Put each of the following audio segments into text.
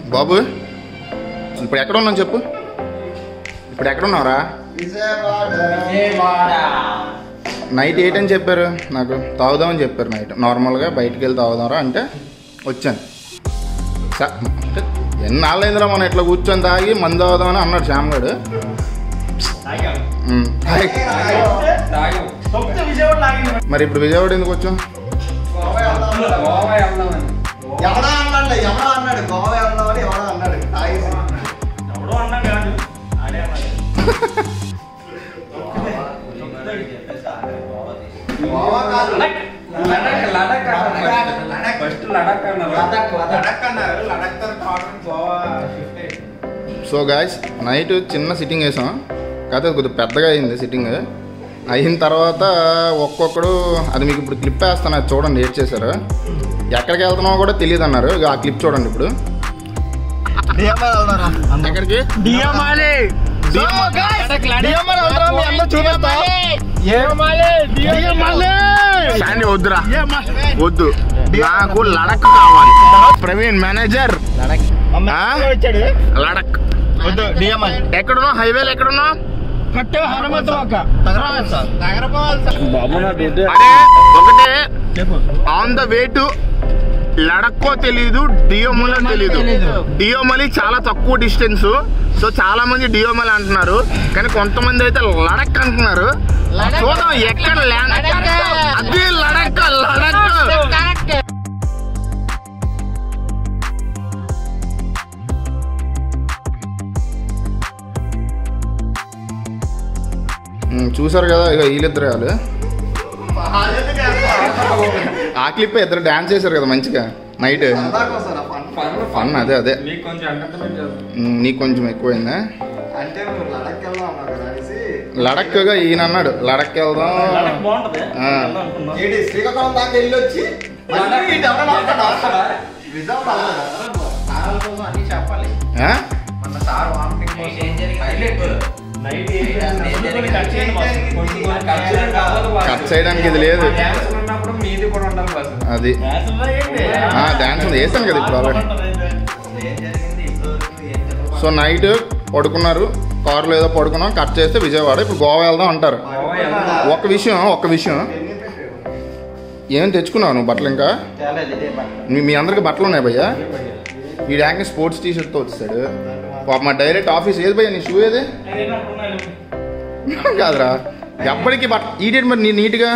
బాబు ఇప్పుడు ఎక్కడ ఉన్నావు చెప్పు ఇప్పుడు ఎక్కడ ఉన్నావురా నైట్ ఎయిట్ అని చెప్పారు నాకు తాగుదామని చెప్పారు నైట్ నార్మల్గా బయటికి వెళ్ళి తాగుదాంరా అంటే వచ్చాను స- అంటే ఎన్నాళ్ళైందిరా మనం ఇట్లా కూర్చొని తాగి మందు తాగుదామని అన్నాడు శ్యామ్గాడు ఉమ్, తాగి. మరి ఇప్పుడు విజయవాడ ఎందుకు వచ్చాం ఎవడా అన్నాడు ఎవడా అన్నాడు గోవా వెళ్దామని ఎవడా అన్నాడు తాగేసి గోవా కాదు ఫస్ట్ లడక్ అన్నారు లడక్ లడక్ లడక్ అన్నారు లడక్ తర్వాత కాటన్ గోవా షిఫ్ట్ అయ్యింది సో గాయస్ నైట్ చిన్న సిట్టింగ్ వేసాం కాకపోతే కొద్దిగా పెద్దగా అయింది సిట్టింగ్ అయిన తర్వాత ఒక్కొక్కడు అది మీకు ఇప్పుడు క్లిప్ వేస్తాను అది చూడండి ఏడ్ చేశారు ఎక్కడికి వెళ్తున్నామో కూడా తెలియదు అన్నారు ఇక ఆ క్లిప్ చూడండి ఇప్పుడు ఎక్కడికి శాండీ వద్దురా వద్దు నాకు లడక్ కావాలి ప్రవీణ్ మేనేజర్ ఆ? లడక్ వద్దు డిఎంఐ ఎక్కడున్నావు హైవేలో ఎక్కడున్నావు కట్టే హనుమంతు అరే ఒకటే ఆన్ ద వే టు లడక్కో తెలీదు డియోమలో తెలీదు డియోమలి చాలా తక్కువ డిస్టెన్స్ సో చాలా మంది డియోమలి అంటున్నారు కానీ కొంతమంది అయితే లడక్ అంటున్నారు చూద్దాం ఎక్కడ ల్యాండ్ అది లడక్ లడక్ ఉమ్, చూసారు కదా ఇక వీళ్ళిద్దరు వాళ్ళు ఆ క్లిప్ ఇద్దరు డాన్స్ చేశారు కదా మంచిగా నైట్ ఫన్ అదే అదే మీకు కొంచెం ఎంటర్టైన్మెంట్ చేస్తాం ఉమ్, నీకు కొంచెం ఎక్కువైందా అంటే నువ్వు లడక్ వెళ్దాం అన్నావు కదా అనేసి లడక్గా ఈయన అన్నాడు లడక్ వెళ్దాం బాగుంటది ఆ. ఏంటి శ్రీకాకుళం దాకా వెళ్ళి వచ్చి మళ్ళీ ఇటు ఎవరైనా వస్తాడా? విజయవాడ వెళ్ళలేదా? అన్ని చెప్పాలి ఆ? మన సార్ వామిటింగ్ కోసం హైలైట్ నైట్ కట్ చేయండి కొంచెం కొంచెం కట్ చేయడం కావాలి బాస్. కట్ చేయడానికి ఇది లేదు. డ్యాన్స్ ఉన్నప్పుడు మీది కూడా ఉండాలి బాస్ అది ఆ, డాన్స్ ఉంది వేసాను కదా ఇప్పుడు ఆల్రెడీ ఏం జరిగింది ఇప్పుడు ఏం జరగదు సో నైట్ పడుకున్నారు కారులో ఏదో పడుకున్నాం కట్ చేస్తే విజయవాడ ఇప్పుడు గోవా వెళ్దాం అంటారు గోవా వెళ్దాం. ఒక విషయం ఒక విషయం ఎన్ని పెట్టావు? ఏం తెచ్చుకున్నావు నువ్వు బట్టలు ఇంకా తేలేదు, ఇదే పట్ల. మీ మీ అందరికి బట్టలు ఉన్నాయి భయ్యా ఈ ర్యాంక్ స్పోర్ట్స్ టీ షర్ట్తో వచ్చాడు పాప మా డైరెక్ట్ ఆఫీస్ ఏది భయ్యా నీ షూ ఏది కాదురా ఎప్పటికీ బట్ట ఈడేటి మరి నీ నీట్గా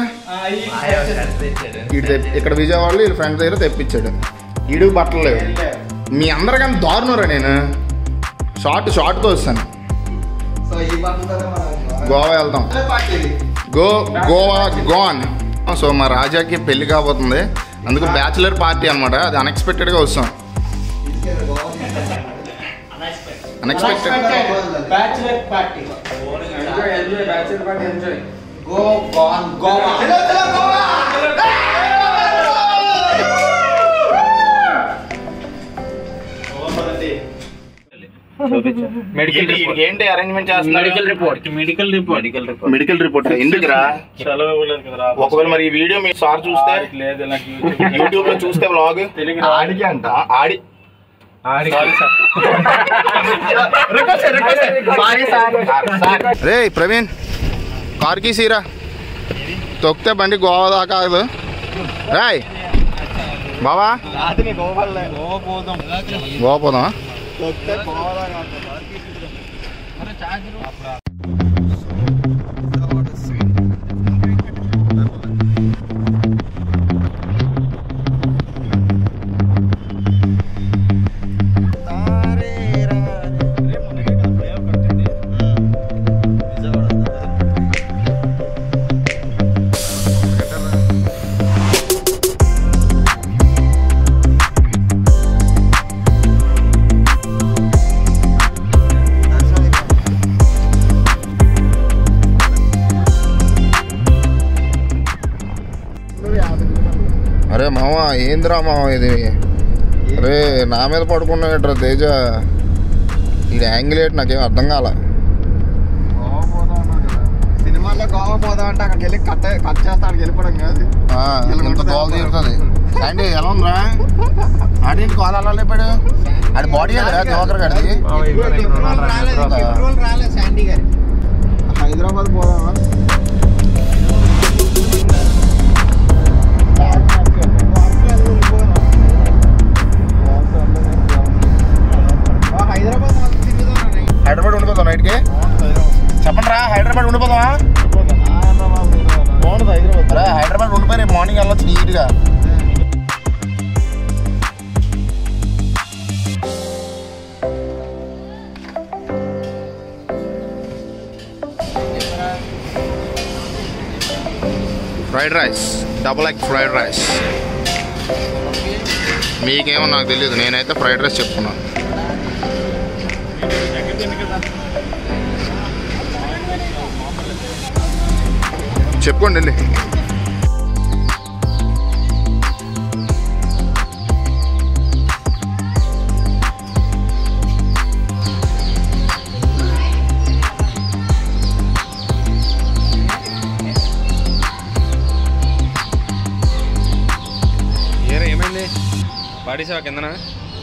ఈడు తెప్పి- ఇక్కడ విజయవాడలో వీళ్ళ ఫ్రెండ్స్ దగ్గర తెప్పించాడు ఈడు బట్టలు లేవు మీ అందరికన్నా దారుణరా నేను షార్ట్ షార్ట్తో వస్తాను సో ఈ బట్టలతోనే మనం గోవా వెళ్దాం అదే పార్టీ ఇది. గో గోవా గోన్ సో మా రాజాకి పెళ్లి కాబోతుంది అందుకు బ్యాచులర్ పార్టీ అనమాట అది అన్ఎక్స్పెక్టెడ్గా వస్తాం తీసుకెళ్ళి Goa unexpected bachelor party enjoy enjoy bachelor party enjoy go gone Goa చలో, చలో, గోవా! మెడికల్ రిపోర్ట్ ఏంటి అరేంజ్మెంట్ చేస్తున్నారు medical report medical report medical report medical report ఎందుకురా సెలవు ఇవ్వలేదు కదరా ఒకవేళ మరి ఈ వీడియో మీ సార్ చూస్తే లేదు ఇలా యూట్యూబ్ లో చూస్తే వ్లాగ్ తెలుగు ఆడికి అంట ఆడి సారీ సార్ రే ప్రవీణ్ కార్కి సీరా తొక్కితే బండి గోవా దాకా ఆగదు రాయ్ బావా రాత్రి గోవాలే. గోవా పోదాం. గోవా పోదామా తొక్కితే గోవా దాకా వస్తాం. అరే మామ ఏందిరా మామ ఇది అరే నా మీద పడుకున్నాడరా తేజ ఈ యాంగిల్ ఏంటి నాకేం అర్థం కాల గోవా పోదాం అన్నావు కదా. సినిమాల్లో గోవా పోదాం అంటే అక్కడికి వెళ్ళి కట్ కట్ చేస్తా అక్కడికి వెళ్ళిపోవడం కాదు ఇంత దోల తీరుతుంది శాండీ ఎలా ఉందిరా ఆడింటి కాల్ అలా లేపాడు ఆడి బాడీ కదరా జోకర్ గడిది రాలేదు శాండీ గారు హైదరాబాద్ పోదామా హైదరాబాద్ మొత్తం తిరుగుదాం హైదరాబాద్ ఉండిపోతాం నైట్కి చెప్పండి రా హైదరాబాద్ ఉండిపోదామా బాగుంటుంది హైదరాబాద్ రా హైదరాబాద్ ఉండిపోయి రేపు మార్నింగ్ వెళ్ళొచ్చు నీట్గా fried rice double egg fried rice మీకేమో నాకు తెలియదు నేనైతే ఫ్రైడ్ రైస్ చెప్తున్నాను చెప్పుకోండి వెళ్ళి ఏరా ఏమైంది పాడేసావా కిందనా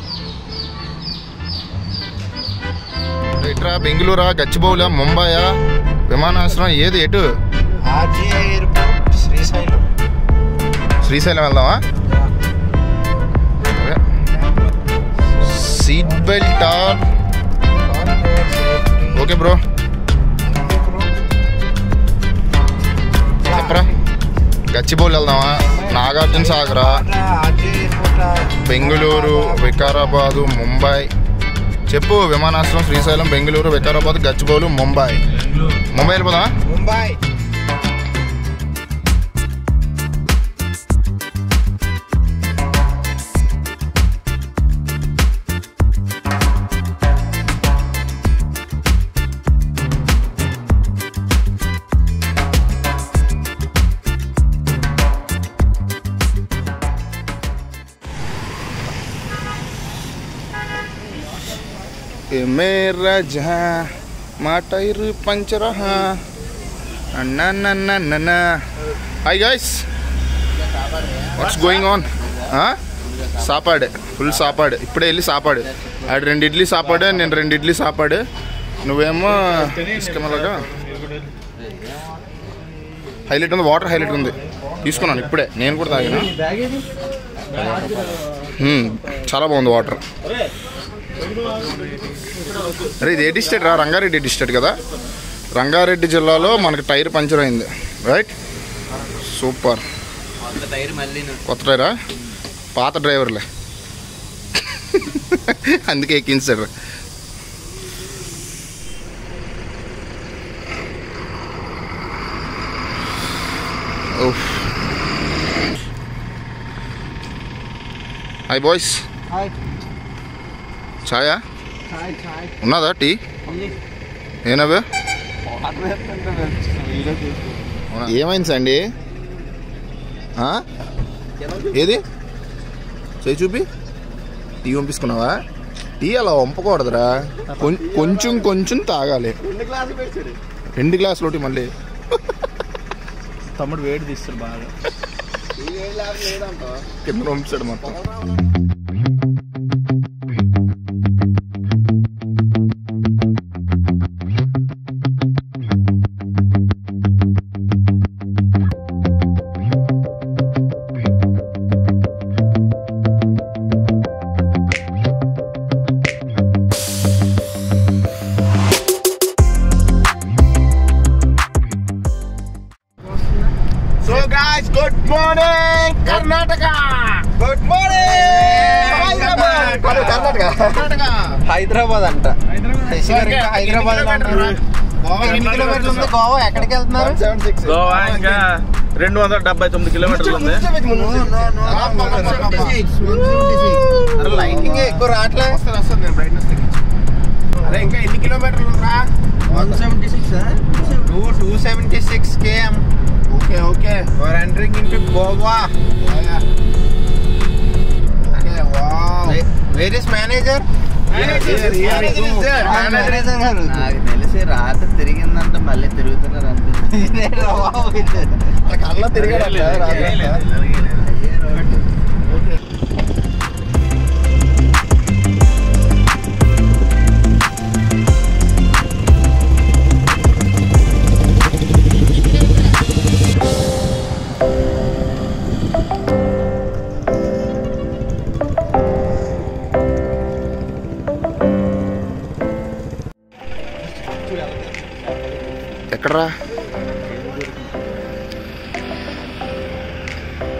ఇట్రా బెంగళూరా గచ్చిబౌలా ముంబయా విమానాశ్రయం ఏది ఎటు ఆర్జీఐ ఎయిర్పోర్ట్ శ్రీశైలం శ్రీశైలం వెళ్దామా అదే. Seat belt are okay bro చెప్పరా గచ్చిబౌలి వెళ్దామా నాగార్జున సాగరా ఆర్జీఐ ఎయిర్పోర్ట్ బెంగళూరు వికారాబాదు ముంబై చెప్పు విమానాశ్రయం శ్రీశైలం బెంగళూరు వికారాబాద్ గచ్చిబౌలు ముంబై ముంబై వెళ్ళిపోదా ముంబై ए मेरा जहाँ మా tyre puncture hi guys what's going on సాపాడు ఫుల్ సాపాడు ఇప్పుడే వెళ్ళి సాపాడు ఆడు రెండు ఇడ్లీ సాపాడు నేను రెండు ఇడ్లీ సాపాడు నువ్వేమో ఇష్టమలాగా హైలైట్ ఉంది వాటర్ హైలైట్ ఉంది తీసుకున్నాను ఇప్పుడే నేను కూడా తాగినా హ్మ్, చాలా బాగుంది వాటర్ అరే ఇది ఏ డిస్ట్రిక్ట్ రా రంగారెడ్డి డిస్ట్రిక్ట్ కదా రంగారెడ్డి జిల్లాలో మనకి టైర్ పంచర్ అయింది రైట్ సూపర్ కొత్త టైరా పాత డ్రైవర్లే అందుకే ఎక్కించాడు oh hi boys hi Chhaya hi hi ఉన్నదా టీ ఏనవే ఏమైంది సండి ఆ? ఏది చేయి చూపి టీ పంపించుకున్నావా టీ అలా వంపకూడదురా కొం- కొంచెం కొంచెం తాగాలి రెండు గ్లాసులు పెట్టాడు రెండు గ్లాసులు ఒకటి మళ్ళీ తమ్ముడు వేడి తీస్తాడు బాగా ఈ ఏడు గ్లాసులు లేదంట కింద పంపించాడు మొత్తం so guys good morning Karnataka good morning Hyderabad కాదు, కర్ణాటక కర్ణాటక హైదరాబాద్ అంట శశి గారు ఇంకా హైదరాబాద్ లో అంటారు గోవా ఎన్ని కిలోమీటర్లు ఉంది గోవా ఎక్కడికి వెళ్తున్నారు సెవెన్ సిక్స్ గోవా ఇంకా రెండు వందల డెబ్బై తొమ్మిది కిలోమీటర్లు ఉంది లైటింగ్ ఎక్కువ రావట్లే వస్తుంది వస్తుంది నేను బ్రైట్నెస్ తగ్గించు అరే ఇంకా ఎన్ని కిలోమీటర్లు రా one seventy six two two seventy six KM okay okay We're entering into Goa. Okay wow Where- Where is manager? Manager is there. Manager గారు. నాకు తెలిసి రాత్రి తిరిగిందంటే మళ్ళీ తిరుగుతున్నారు అనిపిస్తుంది ఇదేరా బాబు ఇది. కళ్ళ తిరిగాడు లేదు, లేదు, లేదు.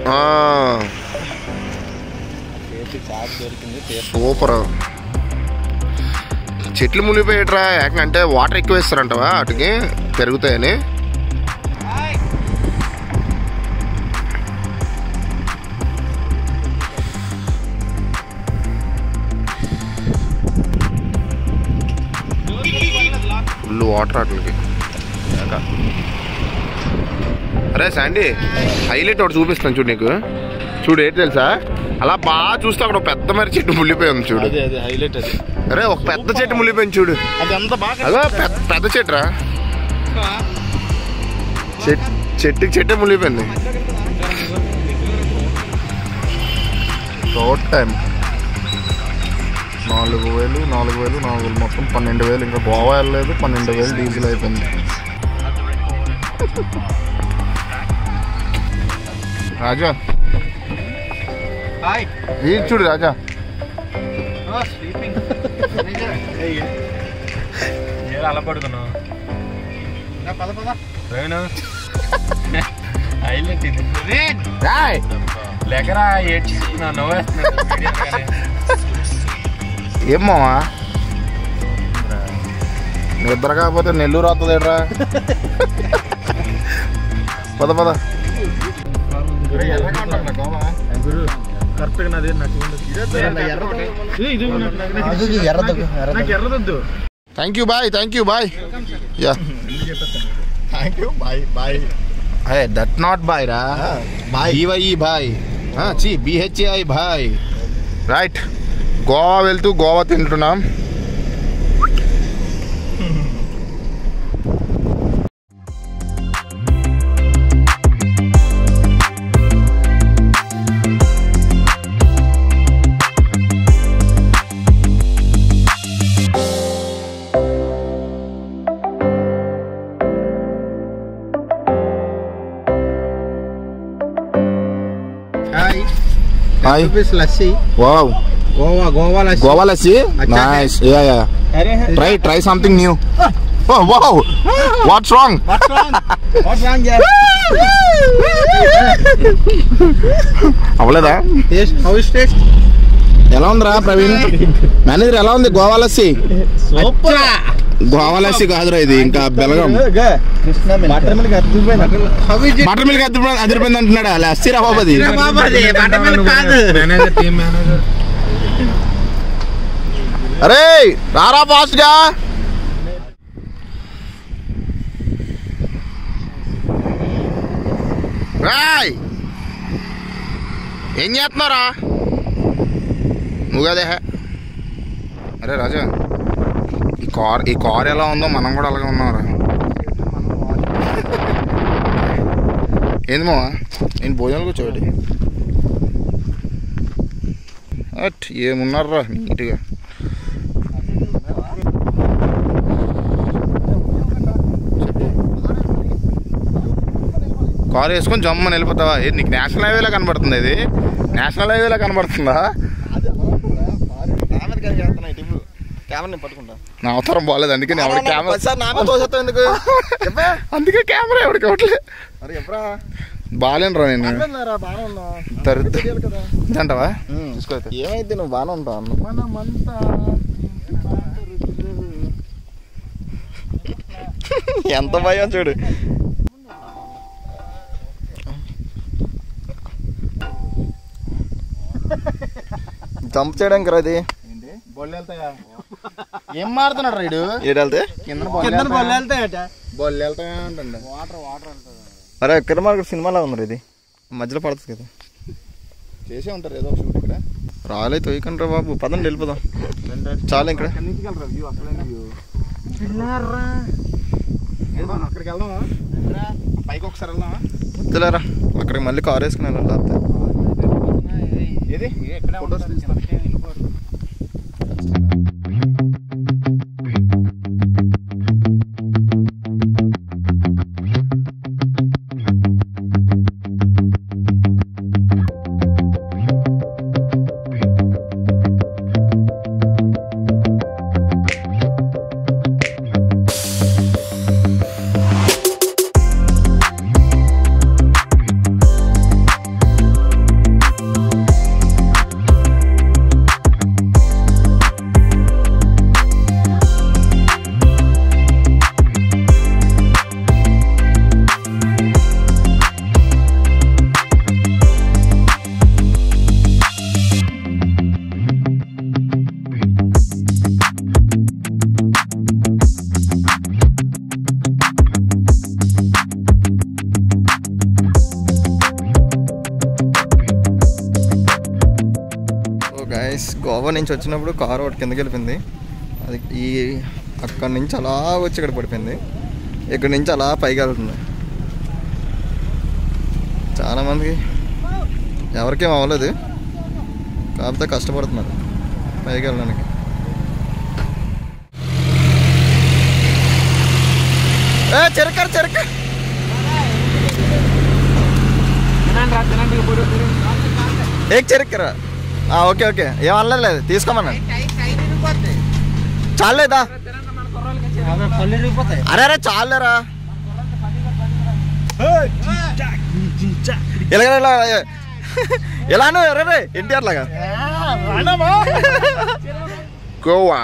ఆ, సూపర్ చెట్లు మునిగిపోయేట్రా ఏకంగా అంటే వాటర్ ఎక్కువ వేస్తారంటవా వాటికి పెరుగుతాయని ఫుల్ వాటర్ వాటికి ఏక. అరే శాండీ హైలైట్ ఒకటి చూపిస్తాను చూడు నీకు చూడు ఏంటి తెలుసా అలా బాగా చూస్తే అక్కడ ఒక పెద్ద మరి చెట్టు ముళ్ళిపోయి ఉంది చూడు అదే అదే హైలైట్ అది అరే ఒక పెద్ద చెట్టు ముళ్ళిపోయింది చూడు అది అంత బాగా అదో పెద్ద పెద్ద చెట్టురా చెట్ చెట్టుకి చెట్టే ముళ్ళిపోయింది షార్ట్ టైం నాలుగు వేలు నాలుగు వేలు నాలుగు వేలు మొత్తం పన్నెండు వేలు ఇంకా గోవా వెళ్ళలేదు పన్నెండు వేలు డీజిల్ అయిపోయింది రాజా హాయ్ ఇది చూడు రాజా స్లీపింగ్ అలా పడుకున్నావు పద పద రేణు హైలైట్ ఇది రాయ్ లెక్కరా ఏడ్చి నా నవ్వేస్తున్నాడు ఏం మావా నిద్ర కాకపోతే నెల్లూరు వస్తుంది ఏడ్రా పద పద గురు కరెక్ట్ గా నాది నాకు నాకు ఎర్రదొద్దు thank you bye thank you bye yeah thank you bye bye అరే దట్ నాట్ బాయ్ రా బాయ్ బీవైఈ బాయ్ చి బిహెచ్ఐ బాయ్ రైట్ గోవా వెళ్తూ గోవా తింటున్నాం hi hi rupees lassi wow Goa Goa lassi Goa lassi అచ్చా. నైస్ యా యా అరే try try something new oh wow what's wrong what's wrong what's wrong yeah అవ్వలేదా taste how is taste ఎలా ఉందిరా Praveen manager ఎలా ఉంది గోవా లస్సీ సూపర్ గోవా లస్సీ కాదురా ఇది ఇంకా బెలగం కృష్ణ బటర్ మిల్క్ అద్భుతమైన హౌ ఇస్ బటర్ మిల్క్ అదిరిపోయింది అదిరిపోయింది అంటున్నాడా లస్సీ రా బాబు అది బాబా అది బటర్ మిల్క్ కాదు మేనేజర్ టీమ్ మేనేజర్ అరే రారా ఫాస్ట్ గా రాయ్ ఏం చేస్తున్నారా నువ్వు కదే అరే రాజా ఈ కార్ ఈ కార్ ఎలా ఉందో మనం కూడా అలాగే ఉన్నారా ఏంది మావా నేను భోజనాలు కూర్చోబెట్టి అట్ ఏమున్నారా నీట్గా కారు వేసుకొని జమ్మని వెళ్ళిపోతావా ఏది నీకు నేషనల్ హైవేలో కనబడుతుంది ఇది నేషనల్ హైవేలో కనబడుతుందా కెమెరా పట్టుకుంటా నా అవతారం బాగాలేదు అందుకే నేను ఎవరి కెమెరా సార్ నామే తోసేస్తావు ఎందుకు అందుకే కెమెరా ఎవరికి ఇవ్వట్లే అరే ఎప్పుడా బాగాలేనురా నేను బాగానే బాగానే ఉన్నా దరిద్ర కదా అంటావా చూసుకో అయితే. ఏమైంది నువ్వు బాగానే ఉంటావు అన్న మనమంతా ఎంత భయం చూడు జంప్ చేయడానికి రా ఇది ఏం మారుతున్నాడు రైడు ఏడెళ్తే కింద కింద బొల్లు వెళ్తాయట బొల్లు వెళ్తాయి అంటుండ అరే కిరమార్గ సినిమాలో ఉంది ఇది మధ్యలో పడుతుంది కదా చేసే ఉంటారు ఏదో ఒక షూట్ ఇక్కడ రాలే తోయకండి రా బాబు పదండి వెళ్ళిపోదాం చాలా ఇక్కడ అక్కడికి వెళ్దామా పైకి ఒకసారి వెళ్దామా వద్దులేరా అక్కడికి మళ్ళీ కార్ వేసుకుని వెళ్ళాలి లేకపోతే ఏది ఫొటోస్ తీస్తాం గైస్ గోవా నుంచి వచ్చినప్పుడు కారు ఒకటి కిందకి వెళ్ళిపోయింది అది ఈ అక్కడి నుంచి అలా వచ్చి ఇక్కడ పడిపోయింది ఇక్కడ నుంచి అలా పైకి వెళ్తుంది చాలామందికి ఎవరికేం అవ్వలేదు కాకపోతే కష్టపడుతున్నారు పైకి వెళ్ళడానికి ఏ చెరకర చెరక ఏ చెరక్కరా ఓకే ఓకే ఏం అనలేదు తీసుకోమన్నాను చాలేదా అరే అరే చాలేరా ఇలాగ ఇలా ఇలాను ఎర్రరే ఎన్టీఆర్ లాగా గోవా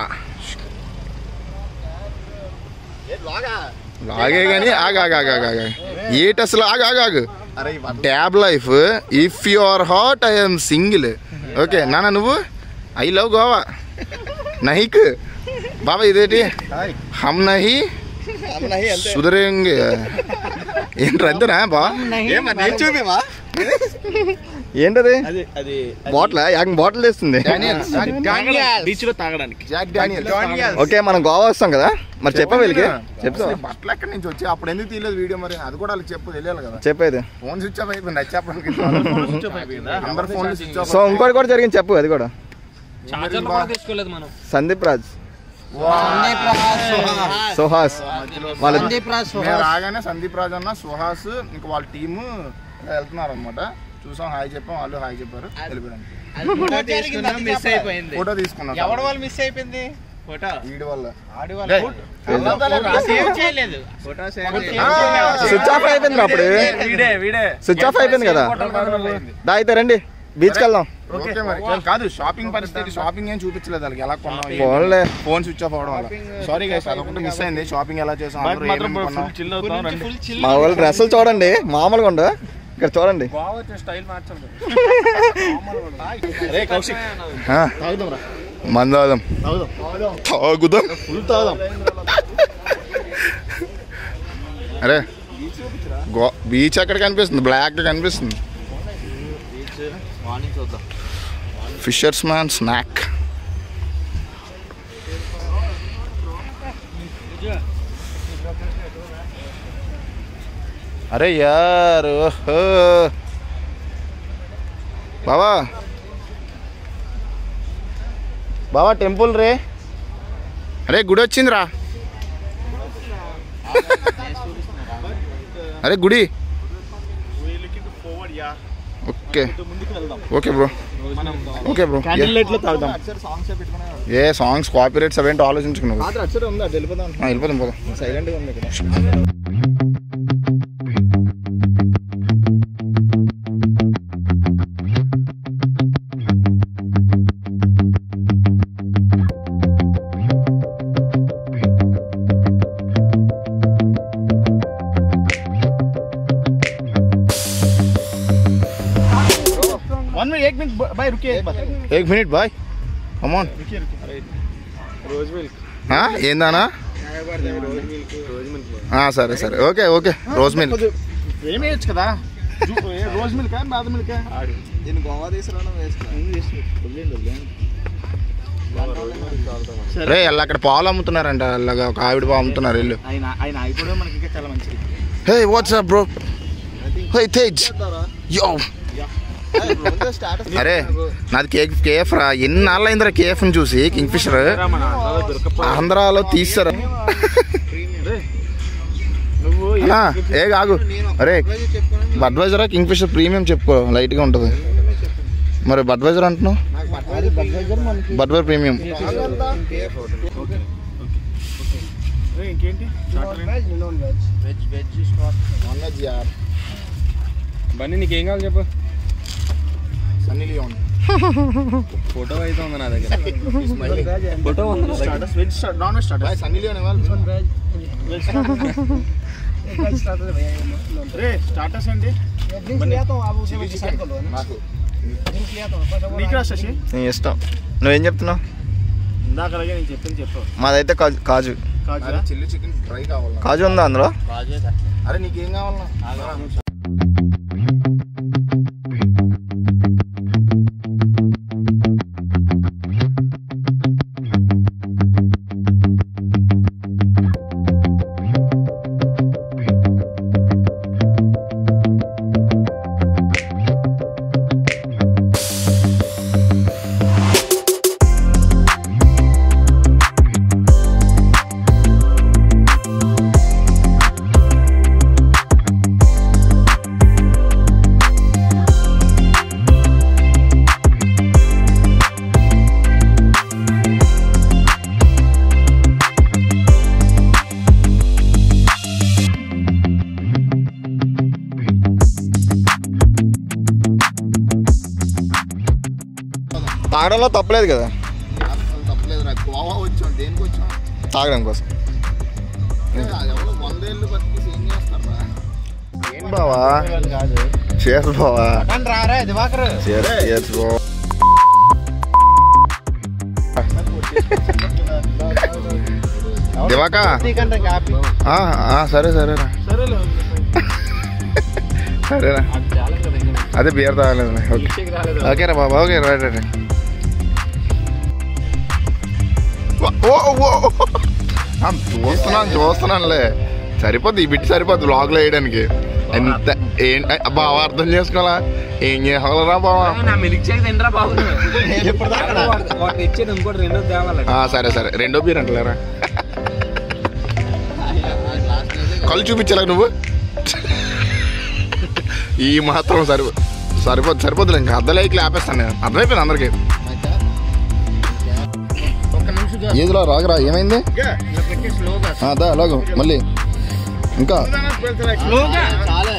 లాగే కానీ ఆగు ఆగు ఆగు ఆగు ఆగు ఏటి అసలు ఆగు ఆగు ఆగు ట్యాబ్ లైఫ్ if you are hot I'm single okay నాన్న నువ్వు ఐ లవ్ గోవా నహిక్ బాబా ఇదేంటి హమ్ నహి సుధరేంగే ఏంటి అంతేనా బా చూపేవా ఏంటది అది బాటిల్ యాక్ బాటిల్ తెస్తుంది బీచ్ లో తాగడానికి జాక్ డానియల్ ఓకే మనం గోవా వస్తాం కదా మరి చెప్పా వీళ్ళకి చెప్తా బట్టలు ఎక్కడి నుంచి వచ్చి అప్పుడు ఎందుకు తీయలేదు వీడియో మరి అది కూడా వాళ్ళకి చెప్పు తెలియాలి కదా చెప్పేది ఫోన్ స్విచ్ ఆఫ్ అయిపోయింది అది చెప్పడానికి అందరు ఫోన్ స్విచ్ ఆఫ్ సో ఇంకోటి కూడా జరిగింది చెప్పు అది కూడా చార్జర్ కూడా తీసుకోలేదు మనం సందీప్ రాజ్ సుహాస్ వాళ్ళ మేము రాగానే సందీప్ రాజు అన్న సుహాస్ ఇంకా వాళ్ళ టీము వెళ్తున్నారు అనమాట చూసాం హాయ్ చెప్పాం వాళ్ళు హాయ్ చెప్పారు వెళ్ళిపోయారు మిస్ అయిపోయింది ఫోటో తీసుకున్నాం ఎవడ వాళ్ళు మిస్ అయిపోయింది ఫోటో వీడి వల్ల ఆడి సేవ్ చేయలేదు ఫోటో సేవ్ స్విచ్ ఆఫ్ అయిపోయింది రా అప్పుడు వీడే వీడే స్విచ్ ఆఫ్ అయిపోయింది కదా దా అయితే రండి బీచ్కి వెళ్దాం ఓకే మరి కాదు షాపింగ్ పరిస్థితి షాపింగ్ ఏం చూపించలేదు వాళ్ళకి ఎలా కొన్నాం ఫోన్లే ఫోన్ స్విచ్ ఆఫ్ అవడం వల్ల సారీ గైస్ అదొకటి మిస్ అయింది షాపింగ్ ఎలా చేసాం అందరూ ఏమేమి కొన్నాం. చిల్ అవుతాం రండి మా వాళ్ళ డ్రెస్సులు చూడండి మామూలుగా ఉండు ఇక్కడ చూడండి గోవా వచ్చే స్టైల్ మార్చండి అరే కౌశిక్ ఆ, మందాదం తాగుదాం అరే గో బీచ్ ఎక్కడ కనిపిస్తుంది బ్లాక్ కనిపిస్తుంది మార్నింగ్ చూద్దాం ఫిషర్స్ మ్యాన్ స్నాక్ అరే యార్ ఓహో బావా బావా టెంపుల్ రే అరే గుడి వచ్చిందిరా అరే గుడి okay okay bro okay bro light లో తాగుదాం ఏ సాంగ్స్ కాపీరైట్స్ అవేంటో ఆలోచించుకు నువ్వు అచ్చడే ఉందా వెళ్ళిపోదాం ఆ, వెళ్ళిపోదాం పోదాం సైలెంట్గా ఉంది ఇక్కడ वन मिनट एक मिनट भाई रुकिए एक बात एक मिनिट బాయ్ కమాన్ ఏందానా ఆ, సరే సరే ఓకే ఓకే రోజ్ మిల్క్ ఏమి వేయచ్చు కదా జూ- ఏ, రోజ్ మిల్క్ బాదం మిల్క్ దీన్ని గోవా తీసుకురావడం వేస్ట్ రే వాళ్ళు అక్కడ పాలు అమ్ముతున్నారంట అలాగా ఒక ఆవిడ పాలు అమ్ముతున్నారు ఇల్లు ఆయన ఆయన అయిపోవడం మనకి ఇంకా చాలా మంచిది hey what's up bro hey Tej yo status అరే నాది కేక్ కేఫ్ రా ఎన్నాళ్ళు అయిందిరా కేఫ్ ని చూసి కింగ్ ఫిషర్ మన ఆంధ్రాలో దొరకప్ప ఆంధ్రాలో తీస్తారా నువ్వు అన్నా, ఏ కాగు అరే బడ్వైజరా కింగ్ ఫిషర్ ప్రీమియం చెప్పుకో లైట్ గా ఉంటది మరి బడ్వైజర్ అంటున్నావు బడ్వైజర్ ప్రీమియం ఏ, ఇంకేంటి వెజ్ వెజ్ స్పాట్ బండి నీకేం కావాలి చెప్పు సన్నీ లియోన్ ఫోటో అయితే ఉంది నా దగ్గర photo starters veg non veg starters Sunny Leone రే స్టార్టర్స్ అండి నాకు నీకు రా శశి నీ ఇష్టం నువ్వేం చెప్తున్నావు ఇందాక అలాగే నేను చెప్పింది చెప్పు మాదైతే కాజు కాజు కాజురా చిల్లీ చికెన్ ఫ్రై కావాలి కాజు ఉందా అందులో అరే నీకేం కావాలన్నా తాగడంలో తప్పలేదు కదా అసలు తప్పలేదు రా గోవా వచ్చాం దేనికి వచ్చాం తాగడం కోసం ఎవరో వందేళ్ళు బతికి ఏం చేస్తారా ఏం బావా చేస్ బావా పక్కన రారా దివాకర్ చేస్ చేస్ బావా దివాకా నీకంటే కాపీ ఆ, ఆ, సరే సరేరా సరేరా అదే బియర్ తాగలేదు ఓకే ఓకే రా బాబా okay right right oh oh ఆ, చూస్తున్నాను చూస్తున్నానులే సరిపోద్ది ఈ బిట్ సరిపోద్ది బ్లాగ్లో వేయడానికి ఎంత ఏం బాగా అర్థం చేసుకోవాలా ఏం చేసుకోవాలరా బావా నా మిల్క్ షేక్ తినరా బాబు నేను ఇప్పుడు దాకా ఒకటి ఇచ్చేది ఇంకోటి రెండో తేవాలి ఆ, సరే సరే రెండో బీర్ అంటలేరా కళ్ళు చూపించలే నువ్వు ఈ మాత్రం సరిపో సరిపోద్ది సరిపోద్దులే ఇంకా అద్దలేకి ఆపేస్తాను నేను అర్థమైపోయింది అందరికి ఏదిరా రాగరా ఏమైంది ఆ, దా అలాగో మళ్ళీ ఇంకా చాలే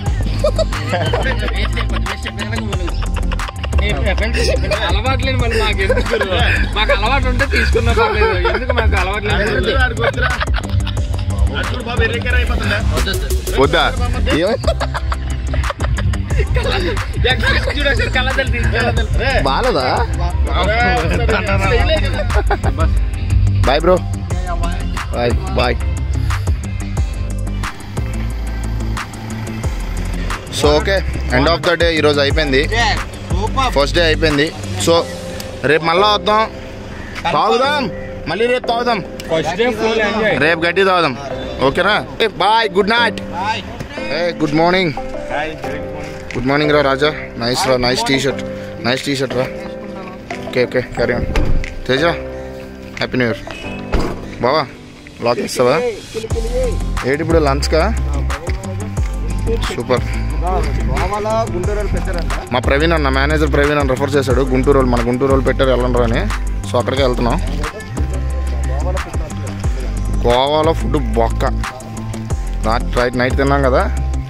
అలవాటు లేని మళ్ళీ మాకు ఎందుకు మాకు అలవాటు ఉంటే తీసుకున్నా పర్లేదు ఎందుకు మాకు అలవాటు లేదు వద్దా ఏమై చూడొచ్చు కళ్ళదలు తీసుకెళ్ళదలు బాలేదా bye bro bye bye so okay end of the day ఈరోజు అయిపోయింది సూపర్ ఫస్ట్ డే అయిపోయింది సో రేపు మళ్ళా వద్దాం తాగుదాం మళ్ళీ రేపు తాగుదాం ఫస్ట్ డే ఫుల్ ఎంజాయ్ రేపు గట్టి తాగుదాం ఓకేనా బాయ్ గుడ్ నైట్ బాయ్ ఏ గుడ్ మార్నింగ్ గుడ్ మార్నింగ్ రా రాజా నైస్ రా nice T-shirt nice T-shirt రా okay okay carry on Teja happy new year బావా లాక్ ఇస్తావా ఏంటి ఇప్పుడు లంచ్కా సూపర్ గోవాలో గుంటూరు పెట్టారంట మా ప్రవీణ్ అన్న మేనేజర్ ప్రవీణ్ అన్న రెఫర్ చేశాడు గుంటూరు వాళ్ళు మన గుంటూరు వాళ్ళు పెట్టారు వెళ్ళండి అని సో అక్కడికే వెళ్తున్నాం గోవాలో ఫుడ్ బొక్క రాత్రి రైట్ నైట్ తిన్నాం కదా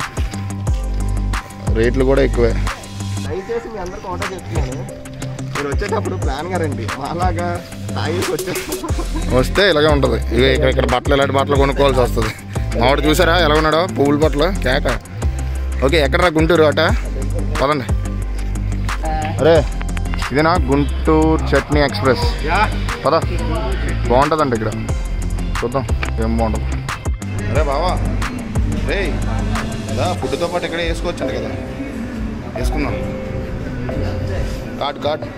రేట్లు కూడా ఎక్కువే దయచేసి మీ అందరికి ఒకటే చెప్తున్నాను మీరు వచ్చేటప్పుడు ప్లాన్ గా రండి మాలాగా తాగేసి వచ్చేస్తాం వస్తే ఇలాగే ఉంటుంది ఇక ఇక్కడ ఇక్కడ బట్టలు ఇలాంటి బట్టలు కొనుక్కోవాల్సి వస్తుంది మావాడు చూసారా ఎలా ఉన్నాడో పువ్వుల బట్టలు కేక ఓకే ఎక్కడరా గుంటూరు అట పదండి అరే ఇదేనా గుంటూరు చట్నీ ఎక్స్ప్రెస్ పద బాగుంటుందండి ఇక్కడ చూద్దాం ఏం బాగుంటుంది అరే బావా రే అదా ఫుడ్తో పాటు ఇక్కడే వేసుకోవచ్చండి కదా వేసుకుందాం కాట్ కాట్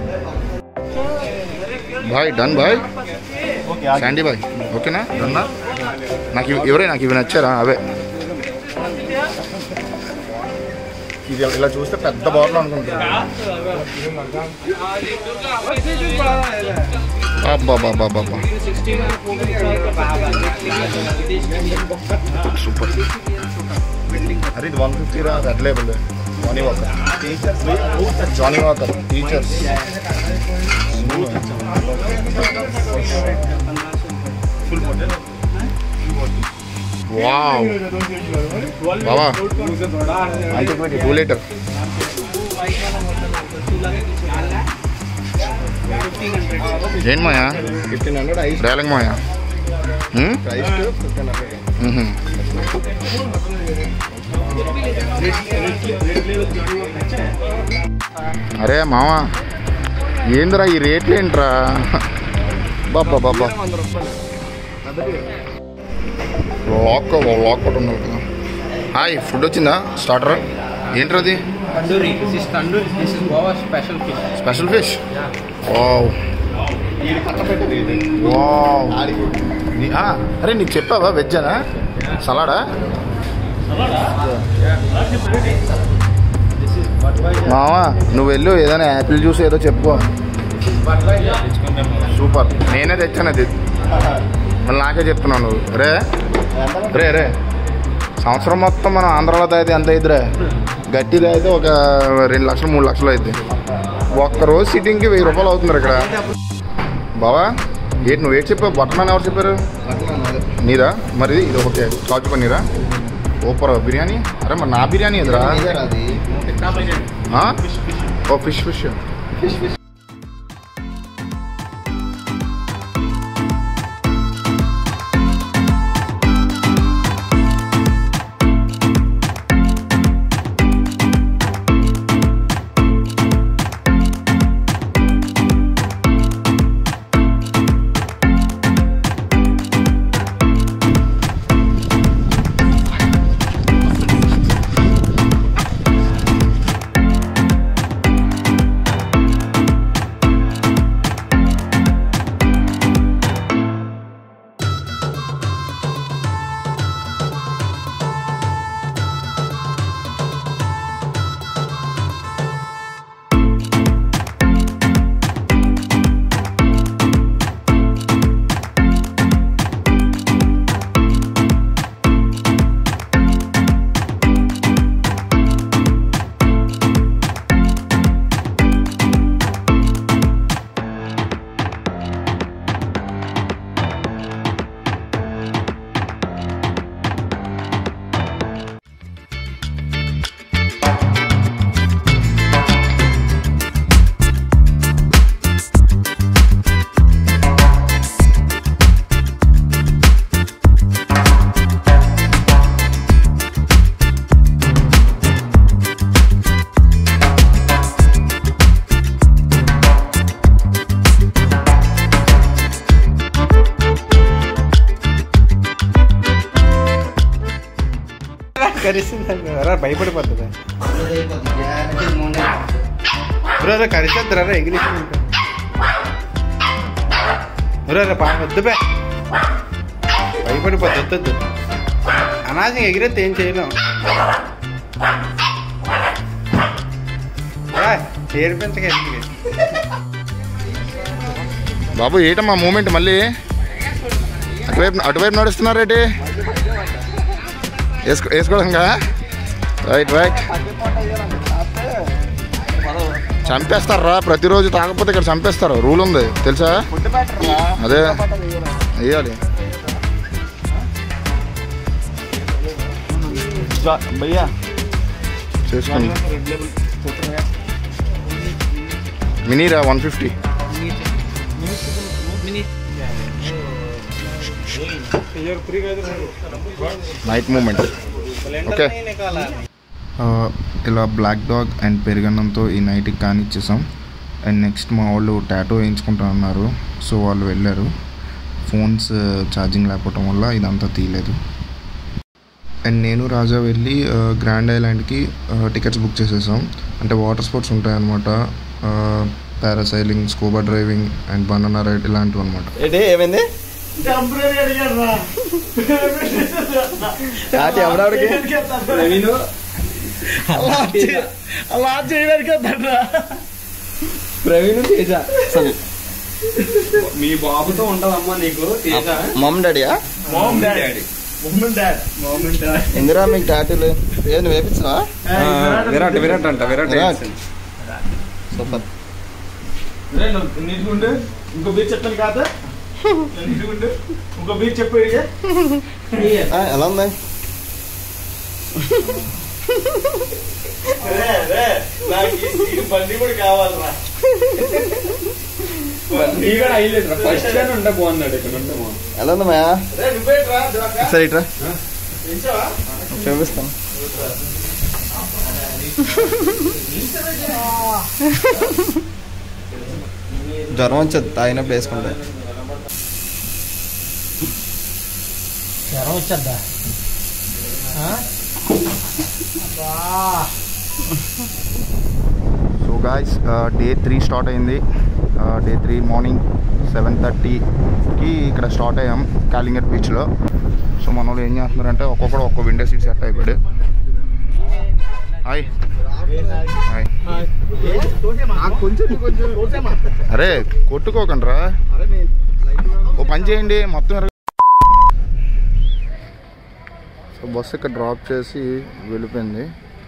bye done bye Sandy bye ఓకేనా డన్నా నాకు ఇవి- ఎవరే నాకు ఇవి నచ్చారా అవే ఇది ఇలా చూస్తే పెద్ద బాటిల్ అనుకుంటున్నా అబ్బా బాబా బాబా సూపర్ అరే ఇది వన్ ఫిఫ్టీ రా red label Johnnie Walker Johnnie Walker Teacher's wow బాబా టూ లీటర్ ఏంటి మాయా ఫిఫ్టీన్ హండ్రెడ్ ఐస్ రేలంగ్ మాయా హ్మ్? ప్రైస్ ఫిఫ్టీన్ హండ్రెడ్ మ్హూ. అరే మావా ఏందిరా ఈ రేట్లు ఏంట్రా బాబా బాబా వంద రూపాయలు లాక్ లాక్ ఒకటి ఉన్నది కదా హాయ్ ఫుడ్ వచ్చిందా స్టార్టర్ ఏంట్రది tandoori this is tandoori this is Goa special fish special fish wow wow నీ- ఆ, అరే నీకు చెప్పావా వెజ్ అనా సలాడా మావా నువ్వు వెళ్ళు ఏదైనా యాపిల్ జ్యూస్ ఏదో చెప్పుకో సూపర్ నేనే తెచ్చాను అది మళ్ళీ నాకే చెప్తున్నావు నువ్వు రే రే రే సంవత్సరం మొత్తం మనం ఆంధ్రాలో తాగితే ఎంత అయిద్దిరా గట్టిది అయితే ఒక రెండు లక్షలు మూడు లక్షలు అయితే ఒక్క రోజు సిట్టింగ్కి వెయ్యి రూపాయలు అవుతున్నారు ఇక్కడ బావా ఏంటి నువ్వు ఏంటి చెప్పావు బట్టన్ ఎవరు చెప్పారు నీదా మరి ఇది ఓకే కాజు పన్నీరా సూపర్ బిర్యానీ అరే మరి నా బిర్యానీ ఎదురా అది ఆ? ఓ ఫిష్ ఫిష్ కరిస్తుంది రా భయపడిపోతుంది బ్రో రా కరిచేద్దరా రా ఎగిరిస్తుంది ఇంకా బ్రో రా పా వద్దు బే భయపడిపోద్దు వద్దొద్దు అనాథంగా ఎగిరేస్తే ఏం చేయలేం రా ఏడిపించక ఎందుకు బాబు ఏంటమ్మా మూమెంట్ మళ్ళీ అటువైపు అటువైపు నడుస్తున్నారేటి వేసుకో వేసుకోవడంగా రైట్ రైట్ చంపేస్తారా ప్రతిరోజు తాగకపోతే ఇక్కడ చంపేస్తారు రూల్ ఉంది తెలుసా అదే వేయాలి భయ్యా చేసుకోండి మినీరా one fifty night moment okay ఇలా బ్లాక్ డాగ్ అండ్ పెరుగన్నంతో ఈ నైట్కి కానిచ్చేసాం అండ్ నెక్స్ట్ మా వాళ్ళు టాటో వేయించుకుంటా అన్నారు సో వాళ్ళు వెళ్ళారు ఫోన్స్ ఛార్జింగ్ లేకపోవటం వల్ల ఇదంతా తీయలేదు అండ్ నేను రాజా వెళ్ళి ఆ, గ్రాండ్ ఐలాండ్కి ఆ, టికెట్స్ బుక్ చేసేసాం అంటే వాటర్ స్పోర్ట్స్ ఉంటాయన్నమాట ఆ, parasailing scuba driving and banana ride ఇలాంటివి అనమాట ఏంటి ఏమైంది ఆటి ఎవడాడికి అలా చేయడానికి వద్దండ్రా. ప్రవీణ్ తేజ మీ బాబుతో ఉంటదమ్మా నీకు తేజ మమ్ డాడీయా Mom, dad. Mom and dad. Mom and dad. ఎందురా మీకు టాటూలు ఏంది వేపించవా Hey, విరాట్ విరాట్ అంట విరాట్ విరాట్. సూపర్ రే, నువ్వు నీటుగుండు. ఇంకో బీచ్ చెప్పాను కాదా నీటుగుండు. ఇంకో బీచ్ చెప్పు ఇడిగే. ఎలా ఉంది రే, రే, నాకు ఈ- ఈ బండి కూడా కావాలరా ఫస్ట్ గానే ఉంటే బాగున్నాడు ఇక్కడ ఉంటే బాగుంది ఎలా ఉంది మాయా రే నువ్వేట్రా దురాక? సరే ఇట్రా పెంచావా? చూపిస్తాను జ్వరం వచ్చేది తాగినప్పుడు వేసుకుంటే జ్వరం వచ్చేద్దా so guys day three start అయింది డే త్రీ మార్నింగ్ సెవెన్ థర్టీకి ఇక్కడ స్టార్ట్ అయ్యాం కాలింగట్ బీచ్లో సో మన వాళ్ళు ఏం చేస్తున్నారంటే ఒక్కొక్కడు ఒక్కో విండో సీట్ సెట్ అయిపోయాడు హాయ్ హాయ్ అరే కొట్టుకోకండి ఓ పని చేయండి మొత్తం ఎరగ- సో బస్సు ఇక్కడ డ్రాప్ చేసి వెళ్ళిపోయింది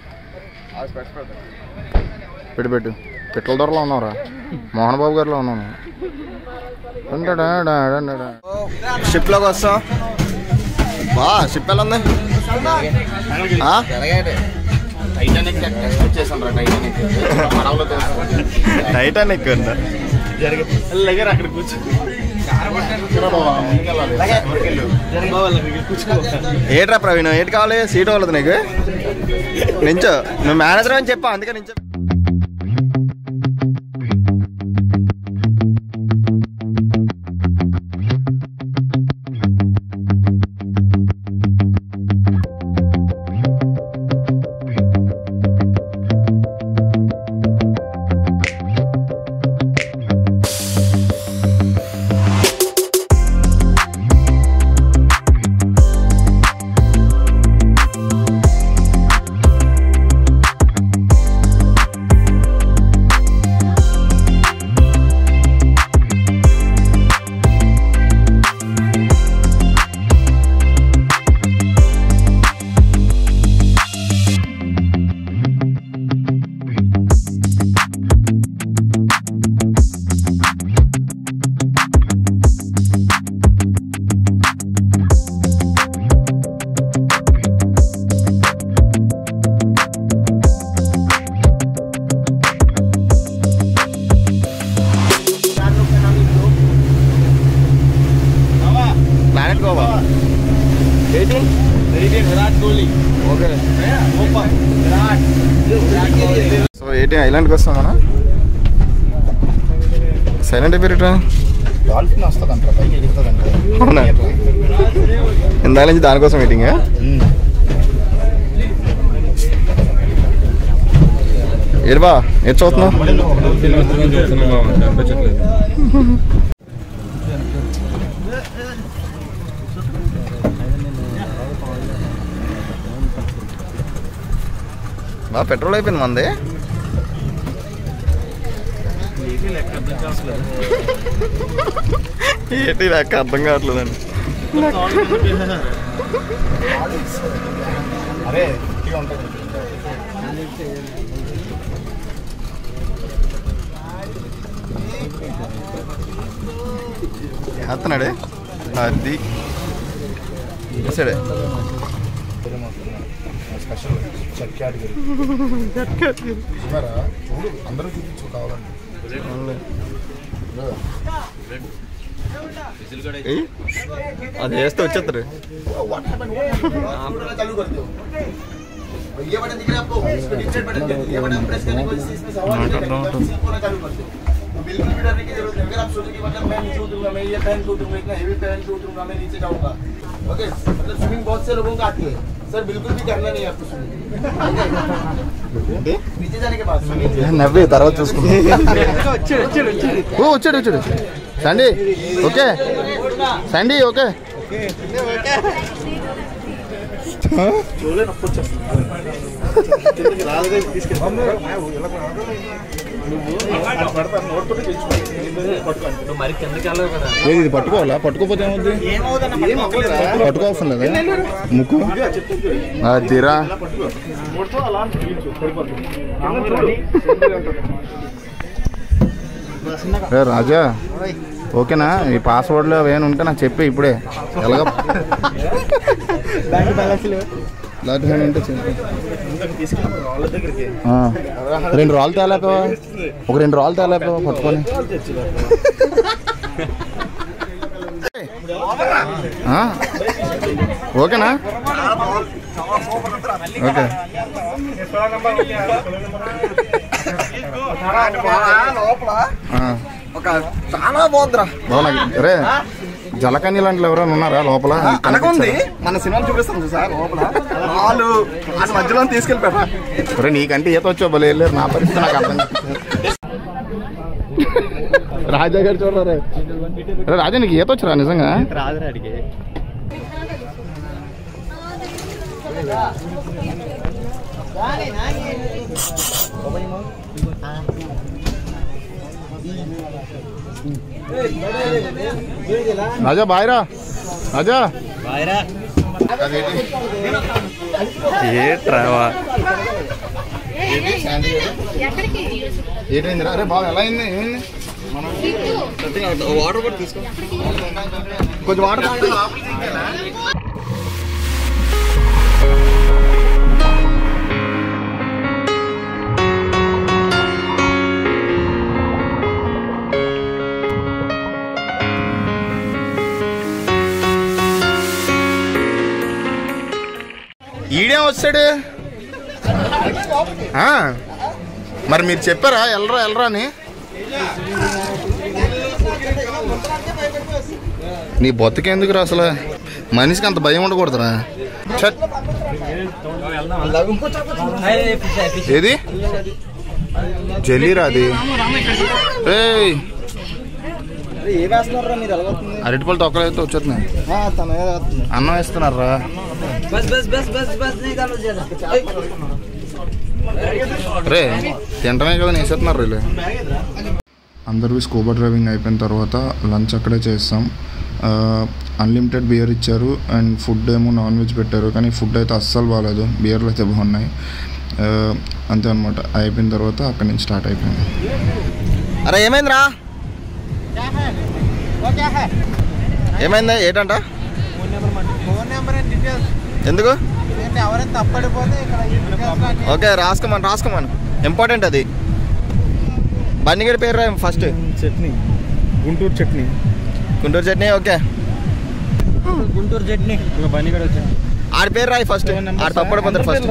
పెట్టు పెట్టు పిట్టల దొరలో ఉన్నావురా మోహన్ బాబు గారిలో ఉన్నాను షిప్ లోకి వస్తాం బా షిప్ ఎలా ఉంది ఆ? టైటానిక్ ఎక్స్పెక్ట్ చేశాను రా టైటానిక్ పడవలో టైటానిక్ ఉందా దగ్గర అక్కడ కూర్చో ఏట్రా ప్రవీణ్ ఏంటి కావాలి సీట్ వాళ్ళది నీకు నించో నువ్వు మేనేజర్ అని చెప్పా అందుకే నించో planet Goa eighteen Virat Kohli okay super Virat so eighteen ఐలాండ్కి వస్తాం మనం సైలెంట్ అయిపోయారు డాల్ఫిన్ వస్తుందంట పైకి ఎగురుతుందంట అవునా ఇందాక నుంచి దానికోసం మీటింగ్ ఏడుబా ఏం చదువుతున్నావు చూస్తున్నాం బావ కనిపించట్లేదు బా పెట్రోల్ అయిపోయింది మంది ఏంటి లెక్క అర్థం కావట్లేదండి అరే వేస్తున్నాడే అది సరే స్పెషల్ చెక్ కేటగిరీ చూడు అందరూ చూపించు కావాలండి ఏయ్, అది వేస్తే వచ్చేస్తారు ये बटन दिख रहा है आपको इसको डिलीट बटन ये बटन प्रेस करने की वजह से इसमें सवाल नहीं करेगा आप सिंक होना चालू कर दो तो बिल्कुल भी डरने की जरूरत नहीं अगर आप सोचो कि मतलब मैं नीचे उतरूंगा मैं ये पहन के उतरूंगा इतना हेवी पहन के उतरूंगा मैं नीचे जाऊंगा ओके मतलब स्विमिंग बहुत से लोगों को आती है सर बिल्कुल भी करना नहीं है आपको स्विमिंग नीचे जाने के बाद स्विमिंग నవ్వే తర్వాత చూసుకుందాం ఓ వచ్చాడు వచ్చాడు సండి ఓకే సండి ఓకే మరి కిందకి వెళ్ళవు కదా ఏది ఇది పట్టుకోవాలా పట్టుకోపోతే ఏమవుద్ది పట్టుకోవసం లేదా ముక్కు తీరా ఏ రాజా ఓకేనా ఈ పాస్వర్డ్లు అవేమైనా ఉంటే నాకు చెప్పి ఇప్పుడే ఎలాగ లాంటి హ్యాండ్ ఉంటే చెప్పు ఆ. రెండు రాళ్ళు తేలేపో ఒక రెండు రాళ్ళు తేలేపో పట్టుకొని ఆ? ఓకేనా ఓకే ఆ. చాలా బాగుందిరా బాగున్నా రే జలకన్య లాంటి ఎవరైనా ఉన్నారా లోపల అనకుంది మన సినిమాలు చూపిస్తాం సార్ లోపల వాళ్ళు ఆ మధ్యలో తీసుకెళ్ళిపోయారు రే నీకంటే ఈత వచ్చో భలే వెళ్ళారు నా పరిస్థితి నాకు అర్థం కాదు. రాజా గారు చూడరా రే రే, రాజా నీకు ఈత వచ్చరా నిజంగా రాజా బాయ్రా రాజా ఏట్రావా ఏంటైంది అరే బాగా ఎలా అయింది ఏమైంది వాటర్ కూడా తీసుకో కొంచెం వాటర్ ఈడేం వచ్చాడు ఆ, మరి మీరు చెప్పారా ఎల్రా ఎల్రా అని నీ బతుకెందుకురా అసలు మనిషికి అంత భయం ఉండకూడదురా ఛట్. ఏది జలీరా అది ఏయ్ ఏ వేస్తున్నారా మీరు ఎలాగొస్తుంది అరటిపళ్ళు తొక్కలైతే వచ్చేస్తున్నాయి తన అన్నం వేస్తున్నారా బస్ బస్ బస్ బస్ బస్ రే తింటమే కదా వేసేస్తున్నారు వీళ్ళు అందరూ స్కూబా డ్రైవింగ్ అయిపోయిన తర్వాత లంచ్ అక్కడే చేస్తాం అన్లిమిటెడ్ బియర్ ఇచ్చారు అండ్ ఫుడ్ ఏమో నాన్ వెజ్ పెట్టారు కానీ ఫుడ్ అయితే అస్సలు బాగాలేదు బియర్లు అయితే బాగున్నాయి ఆ, అంతే అనమాట అయిపోయిన తర్వాత అక్కడి నుంచి స్టార్ట్ అయిపోయింది అరే ఏమైందిరా ఏమైందా ఏంటంట ఫోన్ నెంబర్ అండ్ డీటెయిల్స్ ఎందుకు ఏంటి ఎవరైనా తప్పడిపోతే ఇక్కడ ఈ details అన్ని ఓకే రాసుకోమని రాసుకోమని ఇంపార్టెంట్ అది బండిగడి పేరు రా ఫస్ట్ చట్నీ గుంటూరు చట్నీ గుంటూరు చట్నీ ఓకే గుంటూరు చట్నీ ఒక బండి కూడా వచ్చింది ఆడి పేరు రాయి ఫస్ట్ ఆడు తప్పడిపోతారు ఫస్ట్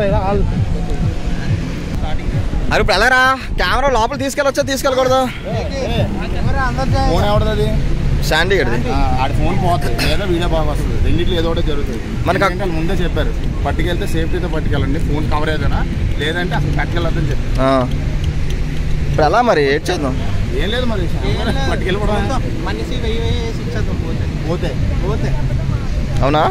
అరే ఇప్పుడు ఎలా రా కెమెరా లోపల తీసుకెళ్ళొచ్చా తీసుకెళ్ళకూడదు ఎవరు అందరు ఫోన్ ఎవడది శాండీ గడిది ఆడి ఫోన్ పోతుంది లేదా వీడియో బాగా వస్తుంది రెండిట్లో ఏదో ఒకటి జరుగుతుంది మనకు మనకి వాళ్ళు ముందే చెప్పారు పట్టుకెళ్తే సేఫ్టీతో పట్టుకెళ్ళండి ఫోన్ కవర్ ఏదైనా లేదంటే అసలు పట్టుకెళ్ళొద్దని చెప్పారు ఇప్పుడు ఎలా మరి ఏడ్ చేద్దాం ఏం లేదు మరి పట్టుకెళ్ళిపోవడం మనిషి వెయ్యి వెయ్యి వేసి ఇచ్చేద్దాం పోతే పోతే పోతే అవునా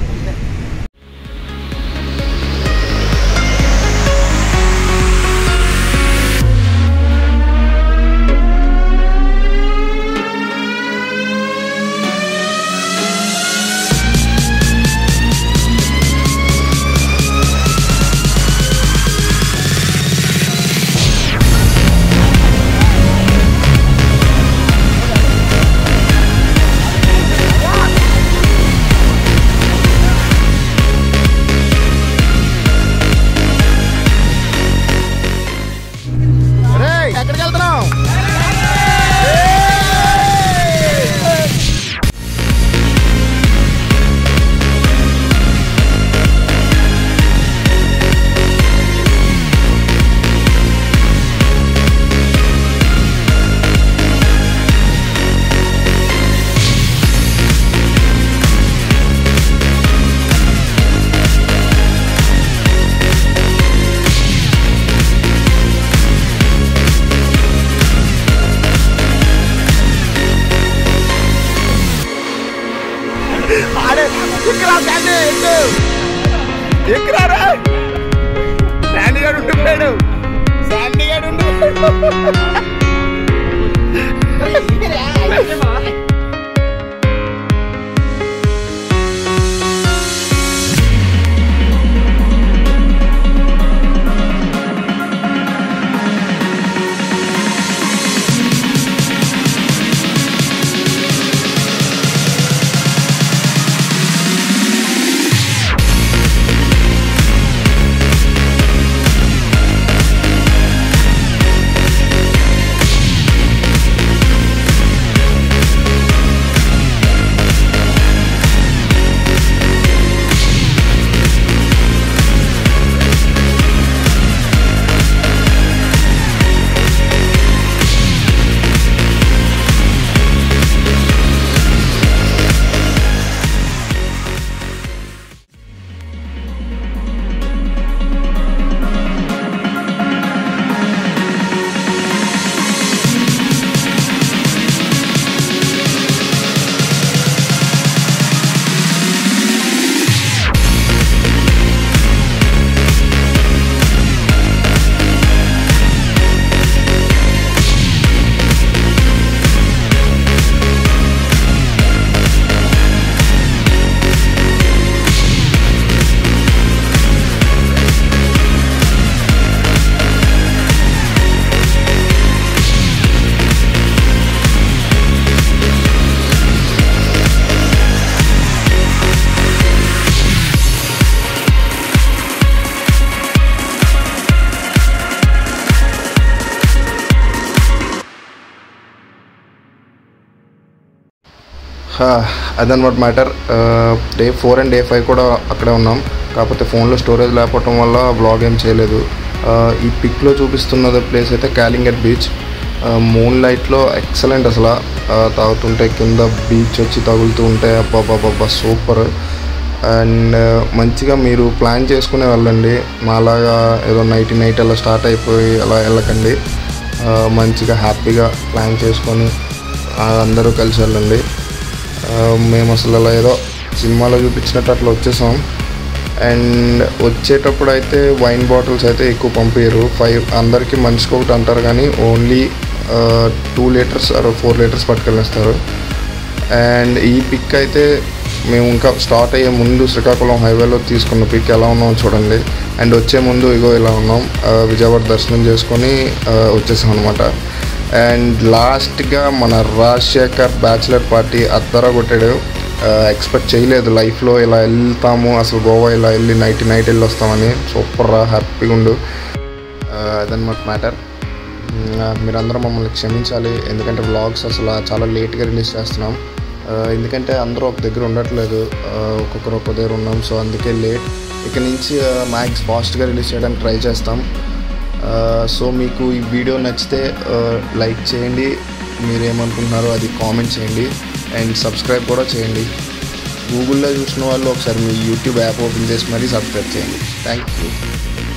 ఎక్కడికి వెళ్తున్నాం ఎక్కరారా శాండీ గారు ఉంటున్నాడు శాండీ గారు అదనమాట matter day four and day five కూడా అక్కడే ఉన్నాం కాకపోతే ఫోన్లో స్టోరేజ్ లేకపోవటం వల్ల బ్లాగ్ ఏం చేయలేదు ఆ, ఈ పిక్లో చూపిస్తున్న ప్లేస్ అయితే క్యాలింగట్ బీచ్ మూన్ లైట్లో ఎక్సలెంట్ అసలు ఆ, తాగుతుంటే కింద బీచ్ వచ్చి తగులుతూ ఉంటే అబ్బాబ్బాబ్బా సూపర్ అండ్ మంచిగా మీరు ప్లాన్ చేసుకునే వెళ్ళండి మాలాగా ఏదో నైట్ నైట్ అలా స్టార్ట్ అయిపోయి అలా వెళ్ళకండి ఆ, మంచిగా హ్యాపీగా ప్లాన్ చేసుకొని ఆ, అందరూ కలిసి వెళ్ళండి ఆ, మేము అసలు అలా ఏదో సినిమాలో చూపించినట్టు అట్లా వచ్చేసాం అండ్ వచ్చేటప్పుడు అయితే వైన్ బాటిల్స్ అయితే ఎక్కువ పంపించరు ఫైవ్ అందరికీ మనిషికి ఒకటి అంటారు కానీ only two litres or four litres పట్టుకెళ్ళిస్తారు అండ్ ఈ పిక్ అయితే మేము ఇంకా స్టార్ట్ అయ్యే ముందు శ్రీకాకుళం హైవేలో తీసుకున్న పిక్ ఎలా ఉన్నామో చూడండి అండ్ వచ్చే ముందు ఇగో ఇలా ఉన్నాం ఆ, విజయవాడ దర్శనం చేసుకొని ఆ, వచ్చేసాం అనమాట అండ్ లాస్ట్గా మన రాజశేఖర్ బ్యాచిలర్ పార్టీ అద్దర కొట్టాడు ఎక్స్పెక్ట్ చేయలేదు లైఫ్లో ఇలా వెళ్తాము అసలు గోవా ఇలా వెళ్ళి నైట్ నైట్ వెళ్ళి వస్తామని సూపర్ రా హ్యాపీగా ఉండు ఆ, అదన్నమాట మ్యాటర్ మీరందరూ మమ్మల్ని క్షమించాలి ఎందుకంటే వ్లాగ్స్ అసలు చాలా లేట్గా రిలీజ్ చేస్తున్నాం ఆ, ఎందుకంటే అందరూ ఒక దగ్గర ఉండట్లేదు ఆ, ఒక్కొక్కరు ఒక్క దగ్గర ఉన్నాం సో అందుకే లేట్ ఇక నుంచి మ్యాక్స్ ఫాస్ట్గా రిలీజ్ చేయడానికి ట్రై చేస్తాం ఆ, సో మీకు ఈ వీడియో నచ్చితే లైక్ చేయండి మీరేమనుకుంటున్నారో అది కామెంట్ చేయండి అండ్ సబ్స్క్రైబ్ కూడా చేయండి గూగుల్లో చూసిన వాళ్ళు ఒకసారి మీ యూట్యూబ్ యాప్ ఓపెన్ చేసి మరీ సబ్స్క్రైబ్ చేయండి థ్యాంక్ యూ